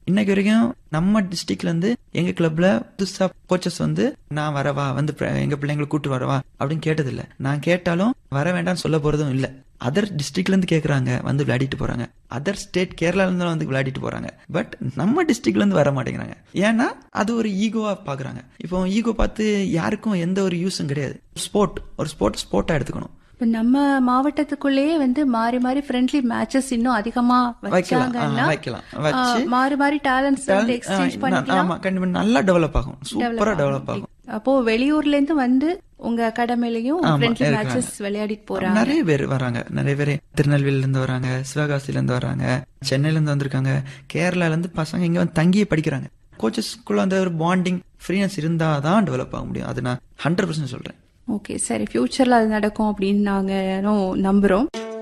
இன்னைக்கு வரைக்கும் நம்ம டிஸ்ட்ரிக்ட்ல இருந்து எங்க கிளப்ல புதுசா கோச்சஸ் வந்து நான் வரவா வந்து ப- எங்க பிள்ளைங்களை கூட்டு வரவா அப்படின்னு கேட்டது இல்ல நான் கேட்டாலும் வர வேண்டாம்னு சொல்ல போறதும் இல்ல அதர் டிஸ்ட்ரிக்ட்ல இருந்து கேக்குறாங்க வந்து விளையாடிட்டு போறாங்க அதர் ஸ்டேட் கேரளால இருந்து வந்து விளையாடிட்டு போறாங்க பட் நம்ம டிஸ்ட்ரிக்ட்ல இருந்து வர மாட்டேங்கிறாங்க ஏன்னா அது ஒரு ஈகோவா பாக்குறாங்க இப்போ ஈகோ பார்த்து யாருக்கும் எந்த ஒரு யூஸும் கிடையாது ஸ்போர்ட் ஒரு ஸ்போர்ட் ஸ்போர்ட்டா எடுத்துக்கணும் இப்ப நம்ம மாவட்டத்துக்குள்ளேயே வந்து மாறி மாறி ஃப்ரெண்ட்லி மேட்சஸ் இன்னும் அதிகமா வைக்கலாம் ஆ, வச்சாங்கன்னா வைக்கலாம் வச்சு ஆ, மாறி மாறி டேலண்ட்ஸ் வந்து எக்ஸ்சேஞ்ச் ஆ, பண்ணிக்கலாம் ஆமா கண்டிப்பா நல்லா டெவலப் ஆகும் சூப்பரா டெவலப் ஆகும் அப்போ வெளியூர்ல இருந்து வந்து உங்க அகாடமிலையும் ஆமா, ஃப்ரெண்ட்லி இருக்காங்க. மேட்சஸ் விளையாடிட்டு போறாங்க நிறைய பேர் வராங்க நிறைய பேர் திருநெல்வேலில இருந்து வராங்க சிவகாசில இருந்து வராங்க சென்னையில இருந்து வந்திருக்காங்க கேரளால இருந்து பசங்க இங்க வந்து தங்கியே படிக்கிறாங்க கோச்சஸ்க்குள்ள அந்த ஒரு பாண்டிங் ஃப்ரீனஸ் இருந்தாதான் டெவலப் ஆக முடியும் அது நான் ஹண்ட்ரட் பர்சன்ட் சொல்றேன் ஓகே சரி ஃபியூச்சர்ல அது நடக்கும் அப்படின்னு நாங்க நம்புறோம்